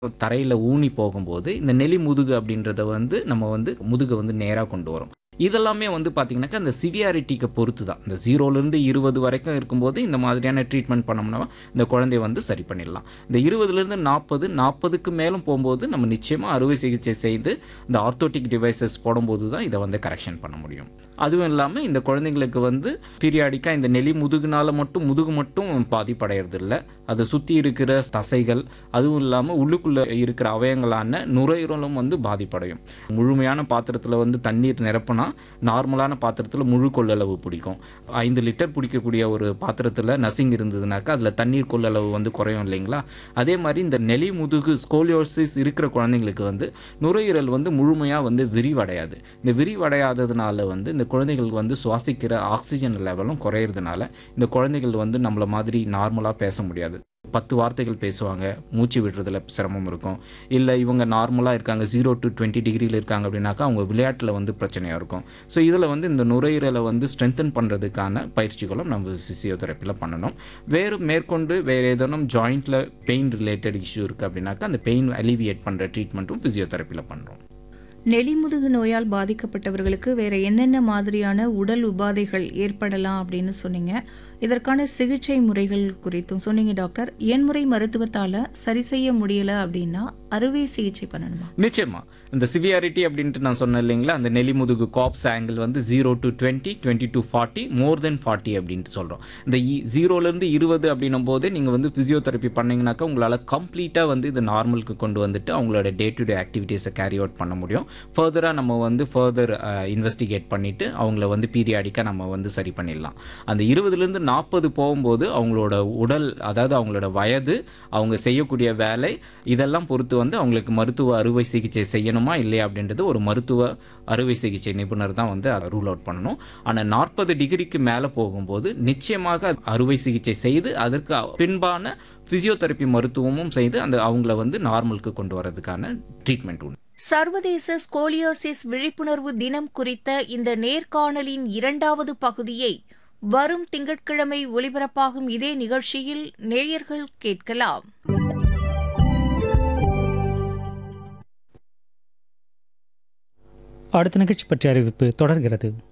தரையில் ஊனி போகும்போது இந்த நெலி முதுகு அப்படின்றத வந்து நம்ம வந்து முதுகை வந்து நேராக கொண்டு வரும் இதெல்லாமே வந்து பார்த்திங்கனாக்கா அந்த சிவியாரிட்டிக்கு பொறுத்து தான் இந்த ஜீரோலேருந்து இருபது வரைக்கும் இருக்கும்போது இந்த மாதிரியான ட்ரீட்மெண்ட் பண்ணோம்னா இந்த குழந்தைய வந்து சரி பண்ணிடலாம் இந்த இருபதுலேருந்து நாற்பது நாற்பதுக்கு மேலும் போகும்போது நம்ம நிச்சயமாக அறுவை சிகிச்சை செய்து இந்த ஆர்த்தோட்டிக் டிவைசஸ் போடும்போது தான் இதை வந்து கரெக்ஷன் பண்ண முடியும் அதுவும் இல்லாமல் இந்த குழந்தைங்களுக்கு வந்து பீரியாடிக்காக இந்த நெலி முதுகுனால மட்டும் முதுகு மட்டும் பாதிப்படைகிறது இல்லை அதை சுற்றி இருக்கிற தசைகள் அதுவும் இல்லாமல் உள்ளுக்குள்ளே இருக்கிற அவயங்களான நுரையீரலும் வந்து பாதிப்படையும் முழுமையான பாத்திரத்தில் வந்து தண்ணீர் நிரப்புனா நார்மலான பாத்திரத்தில் முழு கொள்ளளவு பிடிக்கும் ஐந்து லிட்டர் பிடிக்கக்கூடிய ஒரு பாத்திரத்தில் நசிங் இருந்ததுனாக்கா அதில் தண்ணீர் கொள்ளளவு வந்து குறையும் இல்லைங்களா அதே மாதிரி இந்த நெலி முதுகு ஸ்கோலியோசிஸ் இருக்கிற குழந்தைங்களுக்கு வந்து நுரையீரல் வந்து முழுமையாக வந்து விரிவடையாது இந்த விரிவடையாததுனால வந்து இந்த குழந்தைகளுக்கு வந்து சுவாசிக்கிற ஆக்சிஜன் லெவலும் குறையிறதுனால இந்த குழந்தைகள் வந்து நம்மள மாதிரி நார்மலாக பேச முடியாது பத்து வார்த்தைகள் பேசுவாங்க மூச்சு விடுறதுல சிரமம் இருக்கும் இல்லை இவங்க நார்மலாக இருக்காங்க ஜீரோ டு டுவெண்ட்டி டிகிரியில் இருக்காங்க அப்படின்னாக்கா அவங்க விளையாட்டில் வந்து பிரச்சனையாக இருக்கும் ஸோ இதில் வந்து இந்த நுரையீரலை வந்து ஸ்ட்ரென்தன் பண்ணுறதுக்கான பயிற்சிகளும் நம்ம ஃபிசியோதெரப்பியில் பண்ணணும் வேறு மேற்கொண்டு வேறு ஏதேனும் ஜாயிண்ட்டில் பெயின் ரிலேட்டட் இஷ்யூ இருக்குது அப்படின்னாக்கா அந்த பெயின் அலிவியேட் பண்ணுற ட்ரீட்மெண்ட்டும் ஃபிசியோதெரப்பியில் பண்ணுறோம் நெலிமுதுகு நோயால் பாதிக்கப்பட்டவர்களுக்கு வேற என்னென்ன மாதிரியான உடல் உபாதைகள் ஏற்படலாம் அப்படின்னு சொன்னீங்க இதற்கான சிகிச்சை முறைகள் குறித்தும் சொன்னீங்க டாக்டர் எண்முறை மருத்துவத்தால சரி செய்ய முடியல அப்படின்னா அறுவை சிகிச்சை பண்ணணுமா நிச்சயமா இந்த சிவியாரிட்டி அப்படின்ட்டு நான் சொன்னேன் இல்லைங்களா அந்த நெலிமுதுகு காப்ஸ் ஆங்கிள் வந்து zero to twenty twenty to forty more then forty அப்படின்ட்டு சொல்கிறோம் இந்த ஜீரோலேருந்து இருபது அப்படின்னும் போது நீங்கள் வந்து ஃபிசியோதெரப்பி பண்ணீங்கன்னாக்கா உங்களால் கம்ப்ளீட்டாக வந்து இது நார்மலுக்கு கொண்டு வந்துட்டு அவங்களோட டே டு டே ஆக்டிவிட்டீஸை கேரி அவுட் பண்ண முடியும் ஃபர்தராக நம்ம வந்து ஃபர்தர் இன்வெஸ்டிகேட் பண்ணிவிட்டு அவங்கள வந்து பீரியாடிக்காக நம்ம வந்து சரி பண்ணிடலாம் அந்த இருபதுலேருந்து நாற்பது போகும்போது அவங்களோட உடல் அதாவது அவங்களோட வயது அவங்க செய்யக்கூடிய வேலை இதெல்லாம் பொறுத்து வந்து அவங்களுக்கு மருத்துவ அறுவை சிகிச்சை செய்யணுமா இல்லையா அப்படின்றது ஒரு மருத்துவ அறுவை சிகிச்சை நிபுணர் தான் வந்து அதை ரூல் அவுட் பண்ணணும் ஆனால் நாற்பது டிகிரிக்கு மேலே போகும்போது நிச்சயமாக அறுவை சிகிச்சை செய்து அதற்கு பின்பான ஃபிசியோதெரப்பி மருத்துவமும் செய்து அந்த அவங்கள வந்து நார்மலுக்கு கொண்டு வரதுக்கான ட்ரீட்மெண்ட் உண்டு சர்வதேச ஸ்கோலியோசிஸ் விழிப்புணர்வு தினம் குறித்த இந்த நேர்காணலின் இரண்டாவது பகுதியை வரும் திங்கட்கிழமை ஒலிபரப்பாகும் இதே நிகழ்ச்சியில் நேயர்கள் கேட்கலாம் அடுத்த நிகழ்ச்சி பற்றிய அறிவிப்பு தொடர்கிறது